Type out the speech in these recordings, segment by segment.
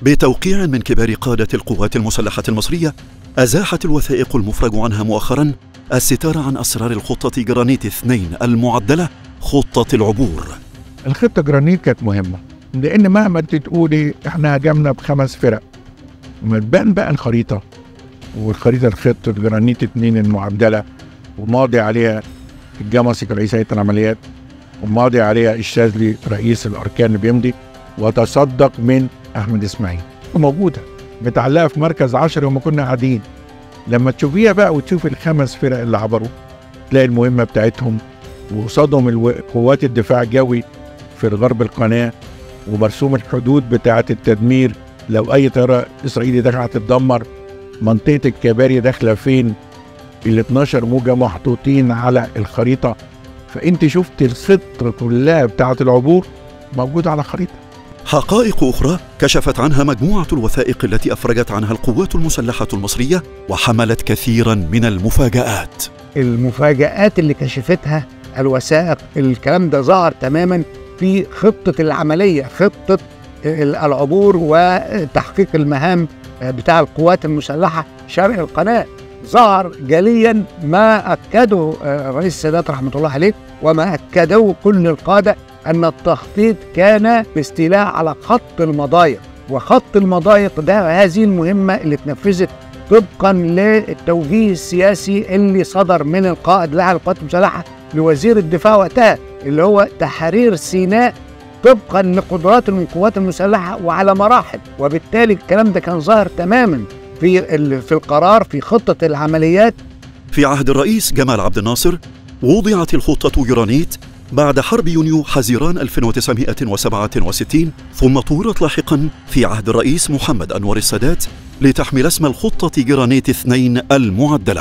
بتوقيع من كبار قادة القوات المسلحة المصرية أزاحت الوثائق المفرج عنها مؤخرا الستار عن أسرار الخطة جرانيت اثنين المعدلة خطة العبور الخطة جرانيت كانت مهمة لأن مهما تقولي احنا هجمنا بخمس فرق ما تبان بقى الخريطة والخريطة الخطة جرانيت اتنين المعدلة وماضي عليها الجمصي كرئيس هيئة العمليات وماضي عليها الشاذلي رئيس الأركان اللي بيمضي وتصدق من أحمد إسماعيل وموجودة متعلقة في مركز عشرة وما كنا قاعدين لما تشوفيها بقى وتشوف الخمس فرق اللي عبروا تلاقي المهمة بتاعتهم وقصادهم الو- قوات الدفاع الجوي في الغرب القناة ومرسوم الحدود بتاعة التدمير لو أي طيارة إسرائيلي داخلة هتتدمر منطقة الكباري داخلة فين ال 12 موجة محطوطين على الخريطة فأنت شفت الخطة كلها بتاعة العبور موجودة على خريطة حقائق أخرى كشفت عنها مجموعة الوثائق التي أفرجت عنها القوات المسلحة المصرية وحملت كثيرا من المفاجآت المفاجآت اللي كشفتها الوثائق الكلام ده ظهر تماما في خطة العملية خطة العبور وتحقيق المهام بتاع القوات المسلحة شرق القناة ظهر جليا ما أكده رئيس السادات رحمة الله عليه وما أكده كل القادة أن التخطيط كان باستيلاء على خط المضايق وخط المضايق ده هذه المهمة اللي اتنفذت طبقا للتوجيه السياسي اللي صدر من القائد الاعلى للقوات المسلحه لوزير الدفاع وقتها اللي هو تحرير سيناء طبقا لقدرات القوات المسلحه وعلى مراحل وبالتالي الكلام ده كان ظاهر تماما في ال- في القرار في خطه العمليات في عهد الرئيس جمال عبد الناصر وضعت الخطة جرانيت بعد حرب يونيو حزيران 1967 ثم طورت لاحقا في عهد الرئيس محمد أنور السادات لتحمل اسم الخطة جرانيت اثنين المعدلة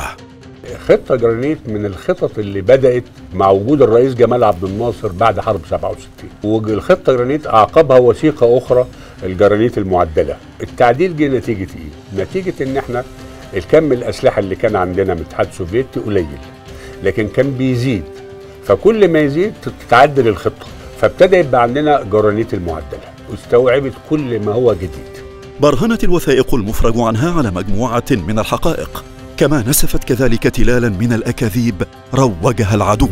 خطة جرانيت من الخطط اللي بدأت مع وجود الرئيس جمال عبد الناصر بعد حرب 67 والخطة جرانيت أعقبها وثيقة أخرى الجرانيت المعدلة التعديل جه نتيجة إيه؟ نتيجة إن إحنا الكم الأسلحة اللي كان عندنا من الاتحاد السوفيتي قليل لكن كان بيزيد فكل ما يزيد تتعدل الخطة فابتدى يبقى عندنا جرانيت المعدلة واستوعبت كل ما هو جديد برهنت الوثائق المفرج عنها على مجموعة من الحقائق كما نسفت كذلك تلالا من الأكاذيب روجها العدو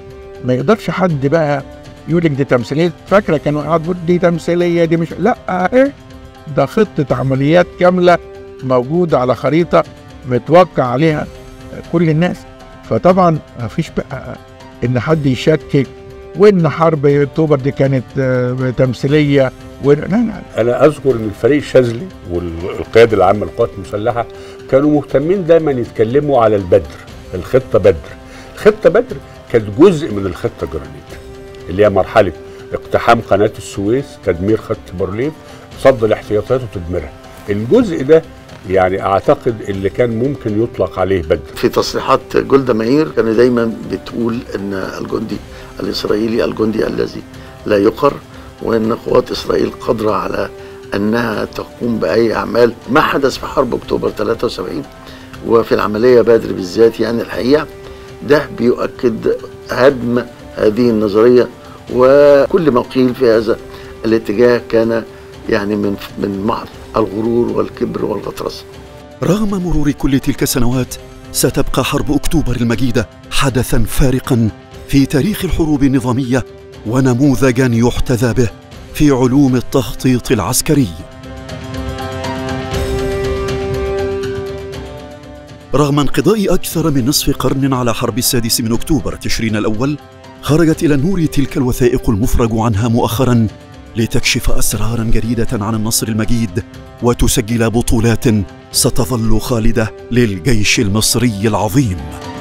ما يقدرش حد بقى يقول لك دي تمثيليه فاكره كانوا قاعد بيقول دي تمثيليه دي مش لا ايه ده خطه عمليات كامله موجوده على خريطه متوقع عليها كل الناس فطبعا ما فيش بقى ان حد يشكك وان حرب اكتوبر دي كانت آه، تمثيليه و... لا لا انا اذكر ان الفريق الشاذلي والقياده العامه للقوات المسلحه كانوا مهتمين دايما يتكلموا على البدر الخطه بدر الخطه بدر كانت جزء من الخطه جرانيت اللي هي مرحله اقتحام قناه السويس تدمير خط بارليف صد الاحتياطات وتدميرها الجزء ده يعني اعتقد اللي كان ممكن يطلق عليه بدر في تصريحات جولدا مائير كانت دايما بتقول ان الجندي الاسرائيلي الجندي الذي لا يقر وان قوات اسرائيل قادره على انها تقوم باي اعمال ما حدث في حرب اكتوبر 73 وفي العمليه بدر بالذات يعني الحقيقه ده بيؤكد هدم هذه النظريه وكل ما قيل في هذا الاتجاه كان يعني من من محض الغرور والكبر والغطرسه رغم مرور كل تلك السنوات ستبقى حرب اكتوبر المجيده حدثا فارقا في تاريخ الحروب النظاميه ونموذجا يحتذى به في علوم التخطيط العسكري رغم انقضاء اكثر من نصف قرن على حرب السادس من اكتوبر تشرين الاول خرجت الى النور تلك الوثائق المفرج عنها مؤخرا لتكشف اسرارا جديده عن النصر المجيد وتسجل بطولات ستظل خالده للجيش المصري العظيم